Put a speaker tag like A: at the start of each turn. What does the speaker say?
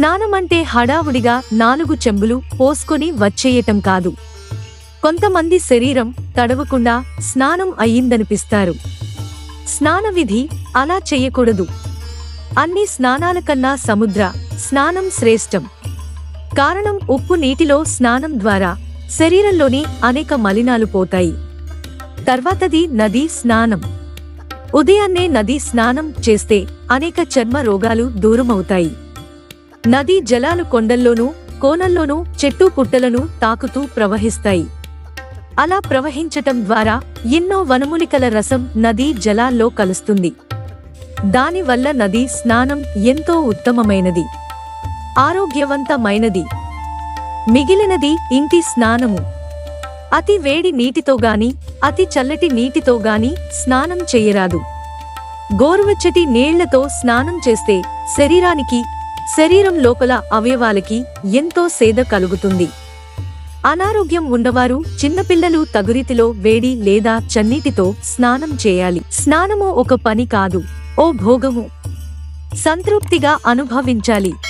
A: స్నానమంటే హడావుడిగా నాలుగు చెంబులు పోసుకొని వచ్చేయటం కాదు కొంతమంది శరీరం తడవకుండా స్నానం అయ్యిందనిపిస్తారు స్నాన విధి అలా చెయ్యకూడదు అన్ని స్నానాల కన్నా సముద్ర స్నానం శ్రేష్టం కారణం ఉప్పు నీటిలో స్నానం ద్వారా శరీరంలోని అనేక మలినాలు పోతాయి తర్వాతది నదీ స్నానం ఉదయాన్నే నదీ స్నానం చేస్తే అనేక చర్మ రోగాలు దూరమవుతాయి నదీ జలాలు కొండల్లోనూ కోనల్లోనూ చెట్టు పుట్టలను తాకుతూ ప్రవహిస్తాయి అలా ప్రవహించటం ద్వారా ఎన్నో వనమూలికల రసం నదీ జలాల్లో కలుస్తుంది దానివల్ల నదీ స్నానం ఎంతో ఉత్తమమైనది ఆరోగ్యవంతమైనది మిగిలినది ఇంటి స్నానము అతి వేడి నీటితో గాని అతి చల్లటి నీటితో గాని స్నానం చెయ్యరాదు గోరువెచ్చటి నీళ్లతో స్నానం చేస్తే శరీరానికి శరీరం లోపల అవయవాలకి ఎంతో సేద కలుగుతుంది అనారోగ్యం ఉన్నవారు చిన్నపిల్లలు తగురీతిలో వేడి లేదా చన్నీటితో స్నానం చేయాలి స్నానము ఒక పని కాదు ఓ భోగము సంతృప్తిగా అనుభవించాలి